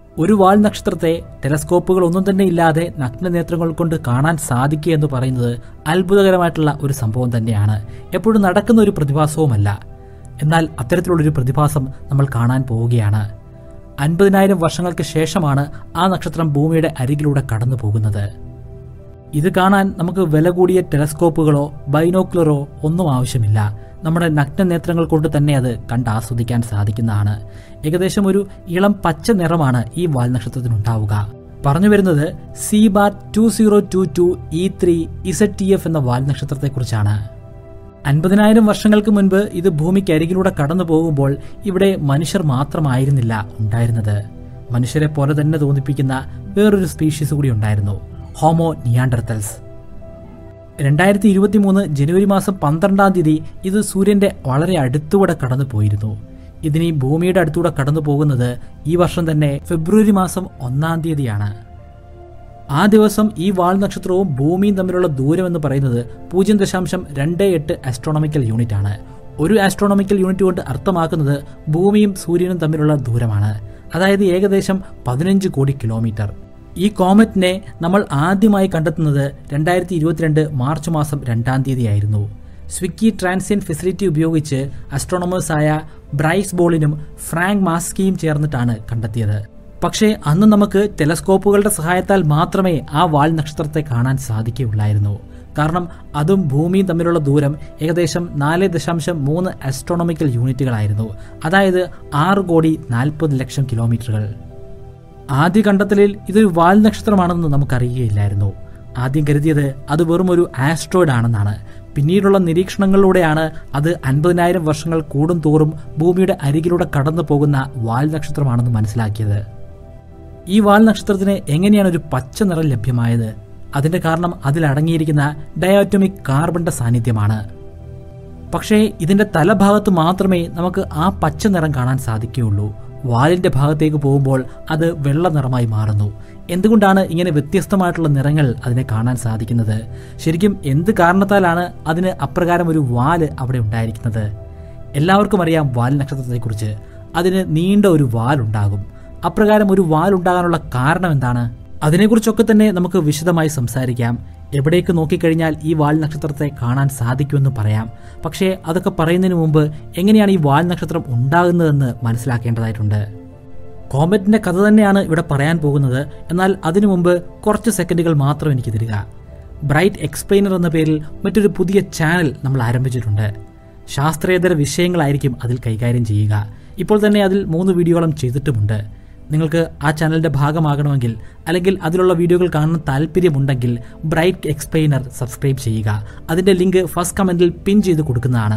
ഒരു വാൽ നക്ഷത്രത്തെ ടെലസ്കോപ്പുകൾ ഒന്നും തന്നെ ഇല്ലാതെ നഗ്നനേത്രങ്ങൾ കൊണ്ട് കാണാൻ സാധിക്കുക എന്ന് പറയുന്നത് അത്ഭുതകരമായിട്ടുള്ള ഒരു സംഭവം തന്നെയാണ് എപ്പോഴും നടക്കുന്ന ഒരു പ്രതിഭാസവുമല്ല എന്നാൽ അത്തരത്തിലുള്ളൊരു പ്രതിഭാസം നമ്മൾ കാണാൻ പോവുകയാണ് അൻപതിനായിരം വർഷങ്ങൾക്ക് ശേഷമാണ് ആ നക്ഷത്രം ഭൂമിയുടെ അരികിലൂടെ കടന്നു പോകുന്നത് ഇത് കാണാൻ നമുക്ക് വില കൂടിയ ടെലസ്കോപ്പുകളോ ബൈനോക്കുലറോ ഒന്നും ആവശ്യമില്ല നമ്മുടെ നഗ്നനേത്രങ്ങൾ കൊണ്ട് തന്നെ അത് കണ്ട് ആസ്വദിക്കാൻ സാധിക്കുന്നതാണ് ഏകദേശം ഒരു ഇളം പച്ച നിറമാണ് ഈ വാൽ നക്ഷത്രത്തിനുണ്ടാവുക പറഞ്ഞു വരുന്നത് C bar two zero two two E three Z T F എന്ന വാൽ നക്ഷത്രത്തെക്കുറിച്ചാണ് അൻപതിനായിരം വർഷങ്ങൾക്ക് മുൻപ് ഇത് ഭൂമിക്ക് അരികിലൂടെ കടന്നു പോകുമ്പോൾ ഇവിടെ മനുഷ്യർ മാത്രമായിരുന്നില്ല ഉണ്ടായിരുന്നത് മനുഷ്യരെ പോലെ തന്നെ തോന്നിപ്പിക്കുന്ന വേറൊരു സ്പീഷീസ് കൂടി ഉണ്ടായിരുന്നു ഹോമോ നിയാണ്ടർത്തൽസ് രണ്ടായിരത്തി ഇരുപത്തി മൂന്ന് ജനുവരി മാസം പന്ത്രണ്ടാം തീയതി ഇത് സൂര്യന്റെ വളരെ അടുത്തുകൂടെ കടന്നു പോയിരുന്നു ഇതിനി ഭൂമിയുടെ അടുത്തൂടെ കടന്നു പോകുന്നത് ഈ വർഷം തന്നെ ഫെബ്രുവരി മാസം ഒന്നാം തീയതിയാണ് ആ ദിവസം ഈ വാൽ നക്ഷത്രവും ഭൂമിയും തമ്മിലുള്ള ദൂരം എന്ന് പറയുന്നത് പൂജ്യം ദശാംശം രണ്ട് എട്ട് ആസ്ട്രോണമിക്കൽ യൂണിറ്റ് ആണ് ഒരു ആസ്ട്രോണമിക്കൽ യൂണിറ്റ് കൊണ്ട് അർത്ഥമാക്കുന്നത് ഭൂമിയും സൂര്യനും തമ്മിലുള്ള ദൂരമാണ് അതായത് ഏകദേശം പതിനഞ്ച് കോടി കിലോമീറ്റർ ഈ കോമറ്റിനെ നമ്മൾ ആദ്യമായി കണ്ടെത്തുന്നത് രണ്ടായിരത്തി ഇരുപത്തിരണ്ട് മാർച്ച് മാസം രണ്ടാം തീയതിയായിരുന്നു സ്വിക്കി ട്രാൻസിയൻ ഫെസിലിറ്റി ഉപയോഗിച്ച് അസ്ട്രോണമേഴ്സായ ബ്രൈസ് ബോളിനും ഫ്രാങ്ക് മാസ്കിയും ചേർന്നിട്ടാണ് കണ്ടെത്തിയത് പക്ഷേ അന്ന് നമുക്ക് ടെലസ്കോപ്പുകളുടെ സഹായത്താൽ മാത്രമേ ആ വാൽ നക്ഷത്രത്തെ കാണാൻ സാധിക്കുകയുള്ളായിരുന്നു കാരണം അതും ഭൂമിയും തമ്മിലുള്ള ദൂരം ഏകദേശം നാല് ദശാംശം മൂന്ന് ആസ്ട്രോണമിക്കൽ യൂണിറ്റുകളായിരുന്നു അതായത് ആറ് കോടി നാൽപ്പത് ലക്ഷം കിലോമീറ്ററുകൾ ആദ്യ കണ്ടെത്തലിൽ ഇതൊരു വാൽ നക്ഷത്രമാണെന്ന് നമുക്കറിയുകയില്ലായിരുന്നു ആദ്യം കരുതിയത് അത് വെറും ഒരു ആസ്ട്രോയിഡ് ആണെന്നാണ് പിന്നീടുള്ള നിരീക്ഷണങ്ങളിലൂടെയാണ് അത് അൻപതിനായിരം വർഷങ്ങൾ കൂടും തോറും ഭൂമിയുടെ അരികിലൂടെ കടന്നു പോകുന്ന വാൽ നക്ഷത്രമാണെന്ന് മനസ്സിലാക്കിയത് ഈ വാൽ നക്ഷത്രത്തിന് എങ്ങനെയാണ് ഒരു പച്ച നിറം ലഭ്യമായത് അതിന്റെ കാരണം അതിൽ അടങ്ങിയിരിക്കുന്ന ഡയോറ്റമിക് കാർബണിന്റെ സാന്നിധ്യമാണ് പക്ഷേ ഇതിന്റെ തലഭാഗത്ത് മാത്രമേ നമുക്ക് ആ പച്ച നിറം കാണാൻ സാധിക്കുകയുള്ളൂ വാലിന്റെ ഭാഗത്തേക്ക് പോകുമ്പോൾ അത് വെള്ള നിറമായി മാറുന്നു എന്തുകൊണ്ടാണ് ഇങ്ങനെ വ്യത്യസ്തമായിട്ടുള്ള നിറങ്ങൾ അതിനെ കാണാൻ സാധിക്കുന്നത് ശരിക്കും എന്ത് കാരണത്താലാണ് അതിന് അപ്രകാരം ഒരു വാല് അവിടെ ഉണ്ടായിരിക്കുന്നത് എല്ലാവർക്കും അറിയാം വാൽ നക്ഷത്രത്തെക്കുറിച്ച് അതിന് നീണ്ട ഒരു വാലുണ്ടാകും അപ്രകാരം ഒരു വാലുണ്ടാകാനുള്ള കാരണം എന്താണ് അതിനെക്കുറിച്ചൊക്കെ തന്നെ നമുക്ക് വിശദമായി സംസാരിക്കാം എവിടേക്ക് നോക്കിക്കഴിഞ്ഞാൽ ഈ വാൽ നക്ഷത്രത്തെ കാണാൻ സാധിക്കുമെന്ന് പറയാം പക്ഷേ അതൊക്കെ പറയുന്നതിന് മുമ്പ് എങ്ങനെയാണ് ഈ വാൽ നക്ഷത്രം ഉണ്ടാകുന്നതെന്ന് മനസ്സിലാക്കേണ്ടതായിട്ടുണ്ട് കോമറ്റിന്റെ കഥ തന്നെയാണ് ഇവിടെ പറയാൻ പോകുന്നത് എന്നാൽ അതിനു മുമ്പ് കുറച്ച് സെക്കൻഡുകൾ മാത്രം എനിക്ക് തരിക ബ്രൈറ്റ് എക്സ്പ്ലെയിനർ എന്ന പേരിൽ മറ്റൊരു പുതിയ ചാനൽ നമ്മൾ ആരംഭിച്ചിട്ടുണ്ട് ശാസ്ത്രേതര വിഷയങ്ങളായിരിക്കും അതിൽ കൈകാര്യം ചെയ്യുക ഇപ്പോൾ തന്നെ അതിൽ മൂന്ന് വീഡിയോകളും ചെയ്തിട്ടുമുണ്ട് നിങ്ങൾക്ക് ആ ചാനലിന്റെ ഭാഗമാകണമെങ്കിൽ അല്ലെങ്കിൽ അതിലുള്ള വീഡിയോകൾ കാണാൻ താല്പര്യമുണ്ടെങ്കിൽ ബ്രൈറ്റ് എക്സ്പ്ലെയിനർ സബ്സ്ക്രൈബ് ചെയ്യുക അതിന്റെ ലിങ്ക് ഫസ്റ്റ് കമന്റിൽ പിൻ ചെയ്ത് കൊടുക്കുന്നതാണ്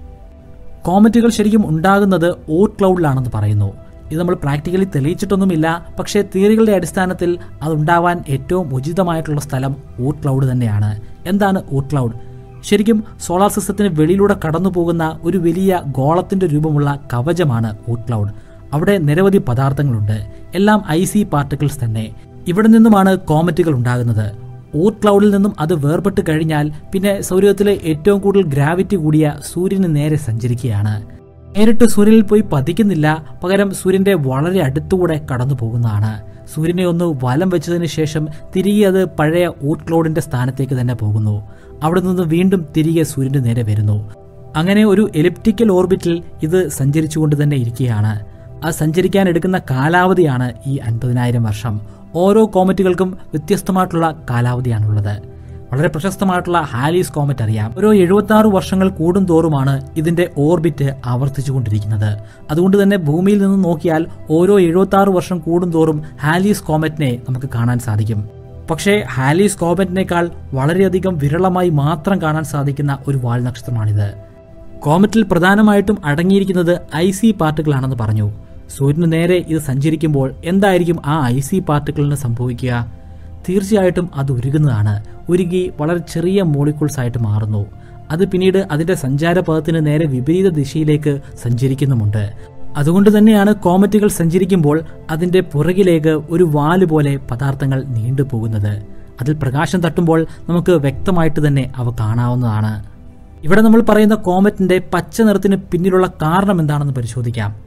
കോമറ്റുകൾ ശരിക്കും ഉണ്ടാകുന്നത് ഓട്ട് ക്ലൗഡിലാണെന്ന് പറയുന്നു ഇത് നമ്മൾ പ്രാക്ടിക്കലി തെളിയിച്ചിട്ടൊന്നുമില്ല പക്ഷേ തിയറികളുടെ അടിസ്ഥാനത്തിൽ അതുണ്ടാവാൻ ഏറ്റവും ഉചിതമായിട്ടുള്ള സ്ഥലം ഓട്ട് ക്ലൗഡ് തന്നെയാണ് എന്താണ് ഓട്ട് ക്ലൗഡ് ശരിക്കും സോളാർ സിസ്റ്റത്തിന് വെളിയിലൂടെ കടന്നു പോകുന്ന ഒരു വലിയ ഗോളത്തിന്റെ രൂപമുള്ള കവചമാണ് ഓട്ട് ക്ലൗഡ് അവിടെ നിരവധി പദാർത്ഥങ്ങളുണ്ട് എല്ലാം ഐ സി പാർട്ടിക്കിൾസ് തന്നെ ഇവിടെ നിന്നുമാണ് കോമറ്റുകൾ ഉണ്ടാകുന്നത് ഓട്ട് ക്ലൗഡിൽ നിന്നും അത് വേർപെട്ട് കഴിഞ്ഞാൽ പിന്നെ സൗരത്തിലെ ഏറ്റവും കൂടുതൽ ഗ്രാവിറ്റി കൂടിയ സൂര്യന് നേരെ സഞ്ചരിക്കുകയാണ് നേരിട്ട് സൂര്യനിൽ പോയി പതിക്കുന്നില്ല പകരം സൂര്യന്റെ വളരെ അടുത്തുകൂടെ കടന്നു പോകുന്നതാണ് സൂര്യനെ ഒന്ന് വലം വെച്ചതിന് ശേഷം തിരികെ അത് പഴയ ഊട്ട് ക്ലൗഡിന്റെ സ്ഥാനത്തേക്ക് തന്നെ പോകുന്നു അവിടെ നിന്ന് വീണ്ടും തിരികെ സൂര്യന്റെ നേരെ വരുന്നു അങ്ങനെ ഒരു എലിപ്റ്റിക്കൽ ഓർബിറ്റിൽ ഇത് സഞ്ചരിച്ചുകൊണ്ട് തന്നെ ഇരിക്കുകയാണ് അത് സഞ്ചരിക്കാൻ എടുക്കുന്ന കാലാവധിയാണ് ഈ അൻപതിനായിരം വർഷം ഓരോ കോമറ്റുകൾക്കും വ്യത്യസ്തമായിട്ടുള്ള കാലാവധിയാണുള്ളത് വളരെ പ്രശസ്തമായിട്ടുള്ള ഹാലീസ് കോമറ്റ് അറിയാം ഓരോ എഴുപത്തി ആറ് വർഷങ്ങൾ കൂടും തോറുമാണ് ഇതിന്റെ ഓർബിറ്റ് ആവർത്തിച്ചുകൊണ്ടിരിക്കുന്നത് അതുകൊണ്ട് തന്നെ ഭൂമിയിൽ നിന്ന് നോക്കിയാൽ ഓരോ എഴുപത്തി ആറ് വർഷം കൂടും തോറും ഹാലീസ് കോമറ്റിനെ നമുക്ക് കാണാൻ സാധിക്കും പക്ഷേ ഹാലീസ് കോമറ്റിനേക്കാൾ വളരെയധികം വിരളമായി മാത്രം കാണാൻ സാധിക്കുന്ന ഒരു വാൽ നക്ഷത്രമാണിത് കോമറ്റിൽ പ്രധാനമായിട്ടും അടങ്ങിയിരിക്കുന്നത് ഐ സി പാർട്ടിക്കിളാണെന്ന് പറഞ്ഞു സൂര്യന് നേരെ ഇത് സഞ്ചരിക്കുമ്പോൾ എന്തായിരിക്കും ആ ഐ സി പാർട്ടിക്കിളിന് സംഭവിക്കുക തീർച്ചയായിട്ടും അത് ഉരുകുന്നതാണ് ഉരുകി വളരെ ചെറിയ മോളിക്യൂൾസ് ആയിട്ട് മാറുന്നു അത് പിന്നീട് അതിന്റെ സഞ്ചാരപഥത്തിന് നേരെ വിപരീത ദിശയിലേക്ക് സഞ്ചരിക്കുന്നുമുണ്ട് അതുകൊണ്ട് തന്നെയാണ് കോമറ്റുകൾ സഞ്ചരിക്കുമ്പോൾ അതിന്റെ പുറകിലേക്ക് ഒരു വാല് പോലെ പദാർത്ഥങ്ങൾ നീണ്ടുപോകുന്നത് അതിൽ പ്രകാശം തട്ടുമ്പോൾ നമുക്ക് വ്യക്തമായിട്ട് തന്നെ അവ കാണാവുന്നതാണ് ഇവിടെ നമ്മൾ പറയുന്ന കോമറ്റിന്റെ പച്ച നിറത്തിന് പിന്നിലുള്ള കാരണം എന്താണെന്ന് പരിശോധിക്കാം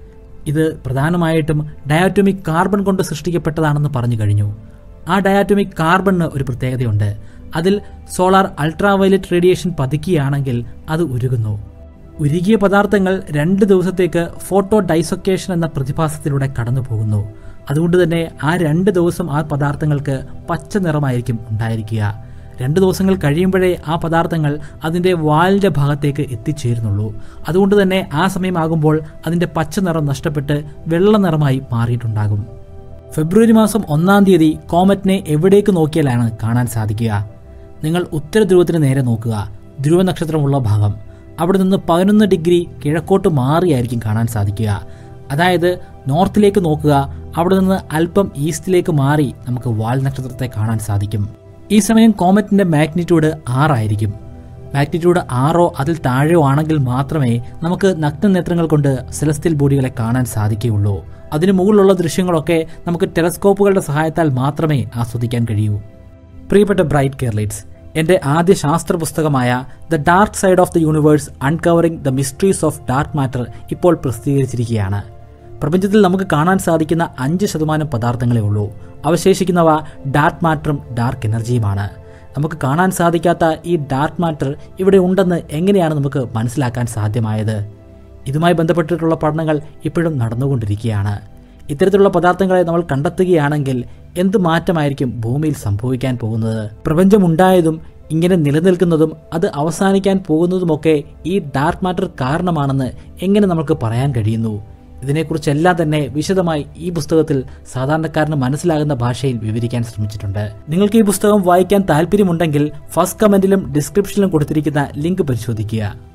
ഇത് പ്രധാനമായിട്ടും ഡയാറ്റോമിക് കാർബൺ കൊണ്ട് സൃഷ്ടിക്കപ്പെട്ടതാണെന്ന് പറഞ്ഞു കഴിഞ്ഞു ആ ഡയാറ്റോമിക് കാർബണിന് ഒരു പ്രത്യേകതയുണ്ട് അതിൽ സോളാർ അൾട്രാവയലറ്റ് റേഡിയേഷൻ പതിക്കുകയാണെങ്കിൽ അത് ഉരുകുന്നു ഉരുകിയ പദാർത്ഥങ്ങൾ രണ്ട് ദിവസത്തേക്ക് ഫോട്ടോ ഡൈസൊക്കേഷൻ എന്ന പ്രതിഭാസത്തിലൂടെ കടന്നു പോകുന്നു അതുകൊണ്ട് തന്നെ ആ രണ്ട് ദിവസം ആ പദാർത്ഥങ്ങൾക്ക് പച്ച നിറമായിരിക്കും ഉണ്ടായിരിക്കുക രണ്ട് ദിവസങ്ങൾ കഴിയുമ്പോഴേ ആ പദാർത്ഥങ്ങൾ അതിൻ്റെ വാലിൻ്റെ ഭാഗത്തേക്ക് എത്തിച്ചേരുന്നുള്ളൂ അതുകൊണ്ട് തന്നെ ആ സമയമാകുമ്പോൾ അതിൻ്റെ പച്ച നിറം നഷ്ടപ്പെട്ട് വെള്ള നിറമായി മാറിയിട്ടുണ്ടാകും ഫെബ്രുവരി മാസം ഒന്നാം തീയതി കോമറ്റിനെ എവിടേക്ക് നോക്കിയാലാണ് കാണാൻ സാധിക്കുക നിങ്ങൾ ഉത്തര ധ്രുവത്തിന് നേരെ നോക്കുക ധ്രുവ നക്ഷത്രമുള്ള ഭാഗം അവിടെ നിന്ന് പതിനൊന്ന് ഡിഗ്രി കിഴക്കോട്ട് മാറിയായിരിക്കും കാണാൻ സാധിക്കുക അതായത് നോർത്തിലേക്ക് നോക്കുക അവിടെ നിന്ന് അല്പം ഈസ്റ്റിലേക്ക് മാറി നമുക്ക് വാൽ നക്ഷത്രത്തെ കാണാൻ സാധിക്കും ഈ സമയം കോമറ്റിന്റെ മാഗ്നിറ്റ്യൂഡ് ആറായിരിക്കും മാഗ്നിറ്റ്യൂഡ് ആറോ അതിൽ താഴെയോ ആണെങ്കിൽ മാത്രമേ നമുക്ക് നഗ്നനേത്രങ്ങൾ കൊണ്ട് സെലസ്ത്യൽ ബോഡികളെ കാണാൻ സാധിക്കുകയുള്ളൂ അതിനു മുകളിലുള്ള ദൃശ്യങ്ങളൊക്കെ നമുക്ക് ടെലസ്കോപ്പുകളുടെ സഹായത്താൽ മാത്രമേ ആസ്വദിക്കാൻ കഴിയൂ പ്രിയപ്പെട്ട ബ്രൈറ്റ് കേർലൈറ്റ്സ് എൻ്റെ ആദ്യ ശാസ്ത്ര പുസ്തകമായ the dark side of the universe uncovering the mysteries of dark matter ഇപ്പോൾ പ്രസിദ്ധീകരിച്ചിരിക്കുകയാണ് പ്രപഞ്ചത്തിൽ നമുക്ക് കാണാൻ സാധിക്കുന്ന അഞ്ച് ശതമാനം പദാർത്ഥങ്ങളേ ഉള്ളൂ അവശേഷിക്കുന്നവ ഡാർക്ക് മാറ്ററും ഡാർക്ക് എനർജിയുമാണ് നമുക്ക് കാണാൻ സാധിക്കാത്ത ഈ ഡാർക്ക് മാറ്റർ ഇവിടെ ഉണ്ടെന്ന് എങ്ങനെയാണ് നമുക്ക് മനസ്സിലാക്കാൻ സാധ്യമായത് ഇതുമായി ബന്ധപ്പെട്ടിട്ടുള്ള പഠനങ്ങൾ ഇപ്പോഴും നടന്നുകൊണ്ടിരിക്കുകയാണ് ഇത്തരത്തിലുള്ള പദാർത്ഥങ്ങളെ നമ്മൾ കണ്ടെത്തുകയാണെങ്കിൽ എന്ത് മാറ്റമായിരിക്കും ഭൂമിയിൽ സംഭവിക്കാൻ പോകുന്നത് പ്രപഞ്ചമുണ്ടായതും ഇങ്ങനെ നിലനിൽക്കുന്നതും അത് അവസാനിക്കാൻ പോകുന്നതുമൊക്കെ ഈ ഡാർക്ക് മാറ്റർ കാരണമാണെന്ന് എങ്ങനെ നമുക്ക് പറയാൻ കഴിയുന്നു ഇതിനെക്കുറിച്ചെല്ലാം തന്നെ വിശദമായി ഈ പുസ്തകത്തിൽ സാധാരണക്കാരന് മനസ്സിലാകുന്ന ഭാഷയിൽ വിവരിക്കാൻ ശ്രമിച്ചിട്ടുണ്ട് നിങ്ങൾക്ക് ഈ പുസ്തകം വായിക്കാൻ താല്പര്യമുണ്ടെങ്കിൽ ഫസ്റ്റ് കമന്റിലും ഡിസ്ക്രിപ്ഷനിലും കൊടുത്തിരിക്കുന്ന ലിങ്ക് പരിശോധിക്കുക